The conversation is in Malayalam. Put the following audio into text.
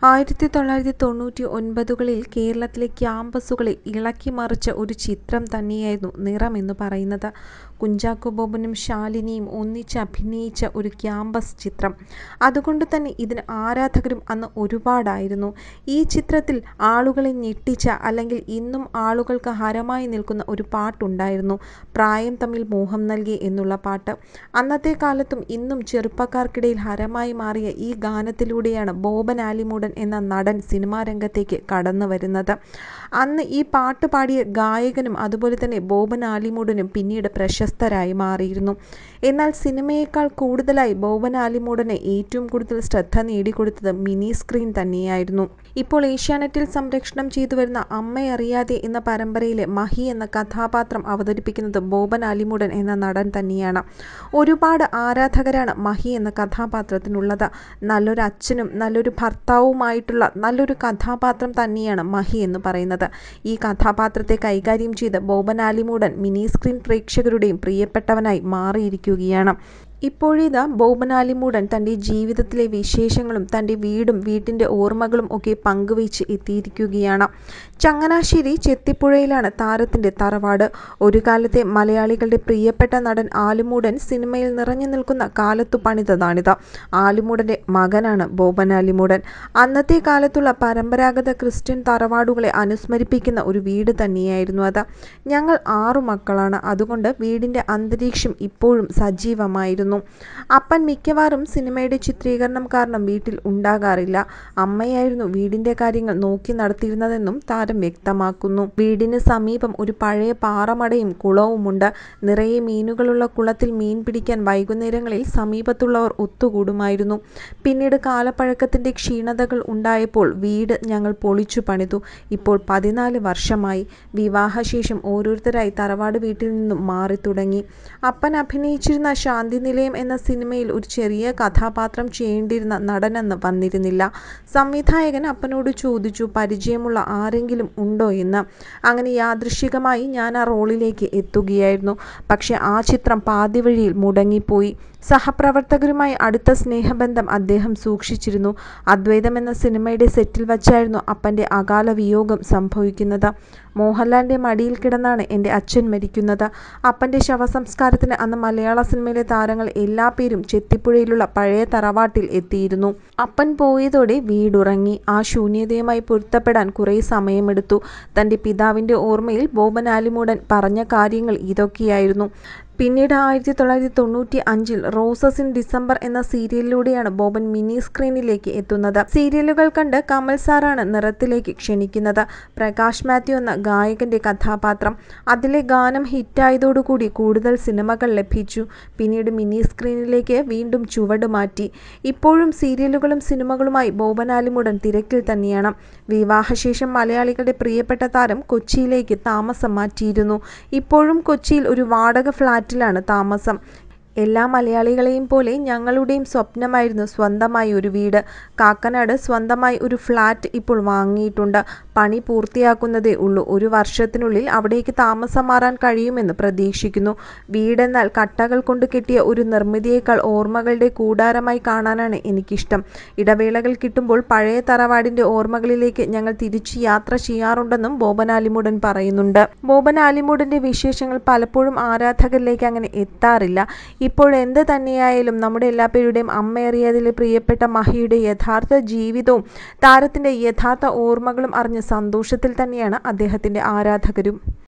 ആയിരത്തി തൊള്ളായിരത്തി തൊണ്ണൂറ്റി ഒൻപതുകളിൽ കേരളത്തിലെ ക്യാമ്പസുകളെ ഇളക്കിമറിച്ച ഒരു ചിത്രം തന്നെയായിരുന്നു നിറം എന്ന് പറയുന്നത്. കുഞ്ചാക്കോ ബോബനും ശാലിനിയും ഒന്നിച്ച് അഭിനയിച്ച ഒരു ക്യാമ്പസ് ചിത്രം. അതുകൊണ്ടുതന്നെ ഇതിന് ആരാധകരും അന്ന് ഒരുപാടായിരുന്നു. ഈ ചിത്രത്തിൽ ആളുകളെ ഞെട്ടിച്ച അല്ലെങ്കിൽ ഇന്നും ആളുകൾക്ക് ഹരമായി നിൽക്കുന്ന ഒരു പാട്ടുണ്ടായിരുന്നു. പ്രായം തമ്മിൽ മോഹം നൽകി എന്നുള്ള പാട്ട്. അന്നത്തെ കാലത്തും ഇന്നും ചെറുപ്പക്കാർക്കിടയിൽ ഹരമായി മാറിയ ഈ ഗാനത്തിലൂടെയാണ് ബോബൻ ആലിമൂടൻ എന്ന നടൻ സിനിമാരംഗത്തേക്ക് കടന്നുവരുന്നത്. അന്ന് ഈ പാട്ട് പാടിയ ഗായകനും അതുപോലെ തന്നെ ബോബൻ ആലിമൂടനും പിന്നീട് പ്രശസ്തരായി മാറിയിരുന്നു. എന്നാൽ സിനിമയേക്കാൾ കൂടുതലായി ബോബൻ ആലിമൂടന് ഏറ്റവും കൂടുതൽ ശ്രദ്ധ നേടിക്കൊടുത്തത് മിനി സ്ക്രീൻ തന്നെയായിരുന്നു. ഇപ്പോൾ ഏഷ്യാനെറ്റിൽ സംപ്രേഷണം ചെയ്തുവരുന്ന അമ്മയറിയാതെ എന്ന പരമ്പരയിലെ മഹി എന്ന കഥാപാത്രം അവതരിപ്പിക്കുന്നത് ബോബൻ ആലിമൂടൻ എന്ന നടൻ തന്നെയാണ്. ഒരുപാട് ആരാധകരാണ് മഹി എന്ന കഥാപാത്രത്തിനുള്ളത്. നല്ലൊരു അച്ഛനും നല്ലൊരു ഭർത്താവുമായിട്ടുള്ള നല്ലൊരു കഥാപാത്രം തന്നെയാണ് മഹി എന്ന് പറയുന്നത്. ഈ കഥാപാത്രത്തെ കൈകാര്യം ചെയ്ത് ബോബൻ ആലിമൂടൻ മിനി സ്ക്രീൻ പ്രേക്ഷകരുടെയും പ്രിയപ്പെട്ടവനായി മാറിയിരിക്കുകയാണ്. ഇപ്പോഴിതാ ബോബൻ ആലിമൂടൻ തന്റെ ജീവിതത്തിലെ വിശേഷങ്ങളും തന്റെ വീടും വീട്ടിന്റെ ഓർമ്മകളും ഒക്കെ പങ്കുവെച്ച് എത്തിയിരിക്കുകയാണ്. ചങ്ങനാശ്ശേരി ചെത്തിപ്പുഴയിലാണ് താരത്തിന്റെ തറവാട്. ഒരു കാലത്തെ മലയാളികളുടെ പ്രിയപ്പെട്ട നടൻ ആലിമൂടൻ സിനിമയിൽ നിറഞ്ഞു നിൽക്കുന്ന കാലത്തു പണിതതാണിത്. ആലിമൂടന്റെ മകനാണ് ബോബൻ ആലിമൂടൻ. അന്നത്തെ കാലത്തുള്ള പരമ്പരാഗത ക്രിസ്ത്യൻ തറവാടുകളെ അനുസ്മരിപ്പിക്കുന്ന ഒരു വീട് തന്നെയായിരുന്നു അത്. ഞങ്ങൾ ആറു മക്കളാണ്. അതുകൊണ്ട് വീടിന്റെ അന്തരീക്ഷം ഇപ്പോഴും സജീവമായിരുന്നു. അപ്പൻ മിക്കവാറും സിനിമയുടെ ചിത്രീകരണം കാരണം വീട്ടിൽ ഉണ്ടാകാറില്ല. അമ്മയായിരുന്നു വീടിന്റെ കാര്യങ്ങൾ നോക്കി നടത്തിയിരുന്നതെന്നും താരം വ്യക്തമാക്കുന്നു. വീടിന് സമീപം ഒരു പഴയ പാറമടയും കുളവുമുണ്ട്. നിറയെ മീനുകളുള്ള കുളത്തിൽ മീൻ പിടിക്കാൻ വൈകുന്നേരങ്ങളിൽ സമീപത്തുള്ളവർ ഒത്തുകൂടുമായിരുന്നു. പിന്നീട് കാലപ്പഴക്കത്തിന്റെ ക്ഷീണതകൾ ഉണ്ടായപ്പോൾ വീട് ഞങ്ങൾ പൊളിച്ചു പണിതു. ഇപ്പോൾ പതിനാല് വർഷമായി. വിവാഹശേഷം ഓരോരുത്തരായി തറവാട് വീട്ടിൽ നിന്നും മാറിത്തുടങ്ങി. അപ്പൻ അഭിനയിച്ചിരുന്ന ശാന്തിനിലയം എന്ന സിനിമയിൽ ഒരു ചെറിയ കഥാപാത്രം ചെയ്യേണ്ടിയിരുന്ന നടനന്ന് വന്നിരുന്നില്ല. സംവിധായകൻ അപ്പനോട് ചോദിച്ചു പരിചയമുള്ള ആരെങ്കിലും ഉണ്ടോ എന്ന്. അങ്ങനെ യാദൃച്ഛികമായി ഞാൻ ആ റോളിലേക്ക് എത്തുകയായിരുന്നു. പക്ഷേ ആ ചിത്രം പാതിവഴിയിൽ മുടങ്ങിപ്പോയി. സഹപ്രവർത്തകരുമായി അടുത്ത സ്നേഹബന്ധം അദ്ദേഹം സൂക്ഷിച്ചിരുന്നു. അദ്വൈതം എന്ന സിനിമയുടെ സെറ്റിൽ വച്ചായിരുന്നു അപ്പന്റെ അകാല വിയോഗം സംഭവിക്കുന്നത്. മോഹൻലാലിന്റെ മടിയിൽ കിടന്നാണ് എന്റെ അച്ഛൻ മരിക്കുന്നത്. അപ്പന്റെ ശവസംസ്കാരത്തിന് അന്ന് മലയാള സിനിമയിലെ താരങ്ങൾ എല്ലാപേരും ചെത്തിപ്പുഴയിലുള്ള പഴയ തറവാട്ടിൽ എത്തിയിരുന്നു. അപ്പൻ പോയതോടെ വീടുറങ്ങി. ആ ശൂന്യതയുമായി പൊരുത്തപ്പെടാൻ കുറേ സമയമെടുത്തു. തന്റെ പിതാവിന്റെ ഓർമ്മയിൽ ബോബൻ ആലിമൂടൻ പറഞ്ഞ കാര്യങ്ങൾ ഇതൊക്കെയായിരുന്നു. പിന്നീട് ആയിരത്തി തൊള്ളായിരത്തി തൊണ്ണൂറ്റി അഞ്ചിൽ റോസസ് ഇൻ ഡിസംബർ എന്ന സീരിയലിലൂടെയാണ് ബോബൻ മിനി സ്ക്രീനിലേക്ക് എത്തുന്നത്. സീരിയലുകൾ കണ്ട് കമൽ സാറാണ് നിറത്തിലേക്ക് ക്ഷണിക്കുന്നത്. പ്രകാശ് മാത്യു എന്ന ഗായകന്റെ കഥാപാത്രം. അതിലെ ഗാനം ഹിറ്റായതോടുകൂടി കൂടുതൽ സിനിമകൾ ലഭിച്ചു. പിന്നീട് മിനി സ്ക്രീനിലേക്ക് വീണ്ടും ചുവട് മാറ്റി. ഇപ്പോഴും സീരിയലുകളും സിനിമകളുമായി ബോബൻ ആലിമൂടൻ തിരക്കിൽ തന്നെയാണ്. വിവാഹശേഷം മലയാളികളുടെ പ്രിയപ്പെട്ട താരം കൊച്ചിയിലേക്ക് താമസം മാറ്റിയിരുന്നു. ഇപ്പോഴും കൊച്ചിയിൽ ഒരു വാടക ഫ്ളാറ്റിലാണ് താമസം. എല്ലാ മലയാളികളെയും പോലെ ഞങ്ങളുടെയും സ്വപ്നമായിരുന്നു സ്വന്തമായി ഒരു വീട്. കാക്കനാട് സ്വന്തമായി ഒരു ഫ്ളാറ്റ് ഇപ്പോൾ വാങ്ങിയിട്ടുണ്ട്. പണി പൂർത്തിയാക്കുന്നതേ ഉള്ളൂ. ഒരു വർഷത്തിനുള്ളിൽ അവിടേക്ക് താമസം മാറാൻ കഴിയുമെന്ന് പ്രതീക്ഷിക്കുന്നു. വീടെന്നാൽ കട്ടകൾ കൊണ്ട് കെട്ടിയ ഒരു നിർമ്മിതിയേക്കാൾ ഓർമ്മകളുടെ കൂടാരമായി കാണാനാണ് എനിക്കിഷ്ടം. ഇടവേളകൾ കിട്ടുമ്പോൾ പഴയ തറവാടിന്റെ ഓർമ്മകളിലേക്ക് ഞങ്ങൾ തിരിച്ച് യാത്ര ചെയ്യാറുണ്ടെന്നും ബോബൻ ആലിമൂടൻ പറയുന്നുണ്ട്. ബോബൻ ആലിമൂടന്റെ വിശേഷങ്ങൾ പലപ്പോഴും ആരാധകരിലേക്ക് അങ്ങനെ എത്താറില്ല. ഇപ്പോഴെന്ത് തന്നെയായാലും നമ്മുടെ എല്ലാപേരുടെയും അമ്മയറിയാതെയിലെ പ്രിയപ്പെട്ട മഹിയുടെ യഥാർത്ഥ ജീവിതവും താരത്തിന്റെ യഥാർത്ഥ ഓർമ്മകളും അറിഞ്ഞ് സന്തോഷത്തിൽ തന്നെയാണ് അദ്ദേഹത്തിന്റെ ആരാധകരും.